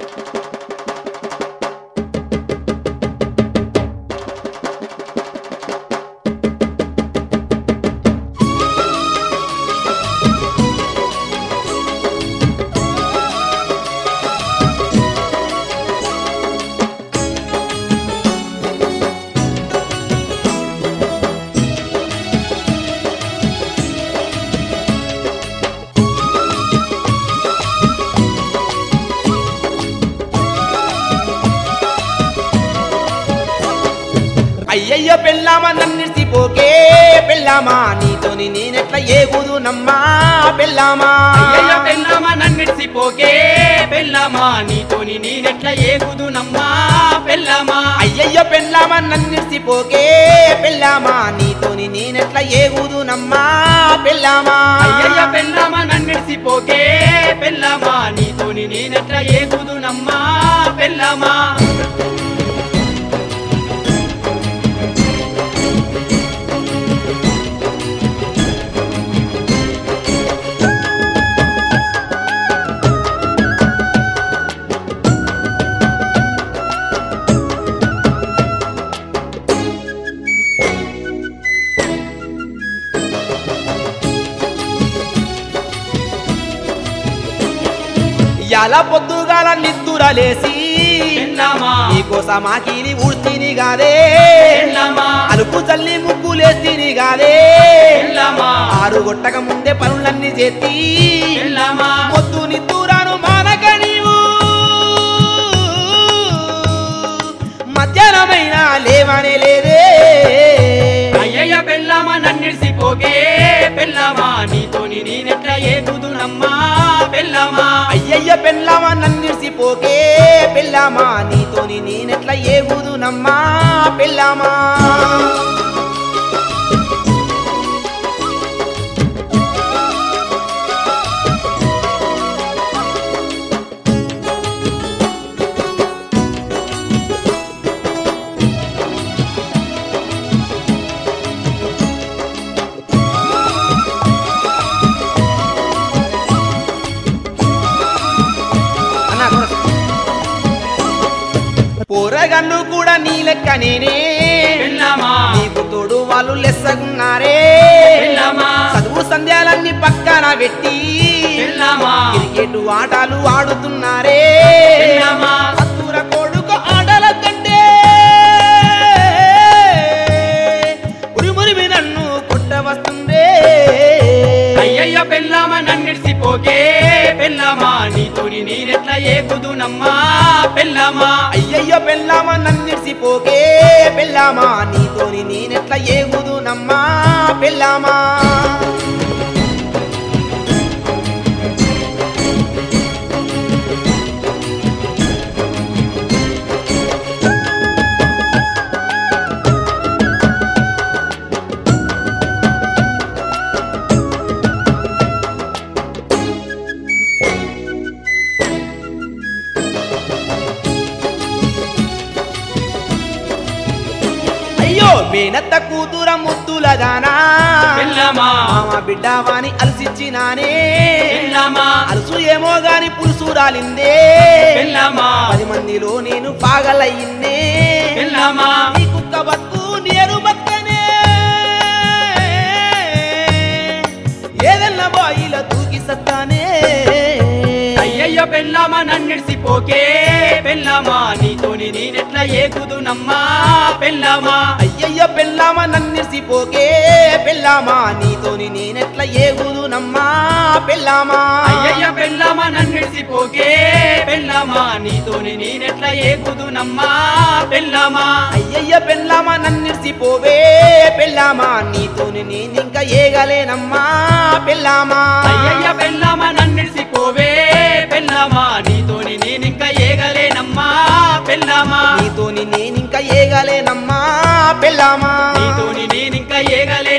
అయ్యయ్య పెళ్ళామా నన్నిసిపోకే పెళ్ళామా నీతోని నేనెట్లా ఏగుదు నమ్మా పెళ్ళామా అయ్యయ్య పెళ్ళామా నన్నిడిసిపోకే పెళ్ళామా నీతోని నేనెట్లా ఏగుదు నమ్మా పెళ్ళామా అయ్యయ్య పెళ్ళామా నన్నిసిపోకే పెళ్ళామా నీతోని నేనెట్లా ఏగుదు నమ్మా పెళ్ళామా అయ్యయ్య పెళ్ళామా నన్నిడిసిపోకే పెళ్ళామా నీతోని నేనెట్లా ఏగుదు నమ్మా పెళ్ళామా ఎలా పొద్దుగాల నిద్దురలేసి పెళ్ళామా నీకోసమాకిని ఊడ్తిని గాదే పెళ్ళామా అలుపు చల్లి ముగ్గులేస్తిని గాదే పెళ్ళామా ఆరు గొట్టక ముందే పనులన్నీ చేతి పెళ్ళామా పొద్దు నిద్దురాను మానక నీవు మధ్యాహ్నమైన లేవనే లేదే అయ్యయ్య పెళ్ళామా నన్నిడిసిపోకే పెళ్ళామా నీతోని నేనెట్లా ఏగుదు నమ్మా పెళ్ళామా అయ్యయ్య పెళ్ళామా నన్నిసిపోకే పెళ్ళామా నీతోని నేనెట్లా ఏగుదు నమ్మా పెళ్ళామా అన్నా, కొనస. పోరగన్ను కూడా నీ లెక్క నేనే పెళ్ళామా నీకు తోడు వాళ్ళు లెస్సగున్నారే పెళ్ళామా చదువు సంధ్యాలన్నీ పక్కన పెట్టి పెళ్ళామా క్రికెట్ ఆటలు ఆడుతున్నారే పెళ్ళామా అత్తుర కొడుకు ఆటల కంటే ఉరిమురిమి నన్ను కొట్టవస్తుందే అయ్యయ్య పెళ్ళామా నన్నిడిసిపోకే పెళ్ళామా నీతోని నేనెట్లా ఏగుదు నమ్మా పెళ్ళామా అయ్యయ్యో పెళ్ళామా నన్నిడిసిపోకే పెళ్ళామా నీతోని నేనెట్లా ఏగుదు నమ్మా పెళ్ళామా అయ్యో మేనత్త కూతుర ముద్దుల దానా పెళ్ళామా మామ బిడ్డవాని అలసిచ్చినానే పెళ్ళామా అలసు ఏమో గాని పులుసు రాలిందే పెళ్ళామా పది మందిలో నేను పాగలయ్యిందే పెళ్ళామా నీ కుక్క బతుకు నేను బతకనే ఏదన్నా బాయిల దూకి సత్తానే అయ్యయ్య పెళ్ళామా నన్నిడిసిపోకే పెళ్ళామా నీతోని నేనెట్లా ఏగుదు నమ్మా పెళ్ళామా అయ్యయ్య పెళ్ళామా నన్నిసిపోకే పెళ్ళామా నీతోని నేనెట్లా ఏగుదు నమ్మా పెళ్ళామా అయ్యయ్య పెళ్ళామా నన్నిడిసిపోకే పెళ్ళామా నీతోని నేనెట్లా ఏగుదు నమ్మా పెళ్ళామా అయ్యయ్య పెళ్ళామా నన్నిసిపోవే పెళ్ళామా నీతోని నేనింకా ఏగలేనమ్మా పెళ్ళామా అయ్యయ్య పెళ్ళామా నన్నిడిసిపోవే పెళ్ళామా నీతోని నేనింకా ఏగలేనమ్మా పెళ్ళామా నీతోని నేనింకా ఏగలేనమ్మా పెళ్ళామా నీతోని నేనింకా ఏగలే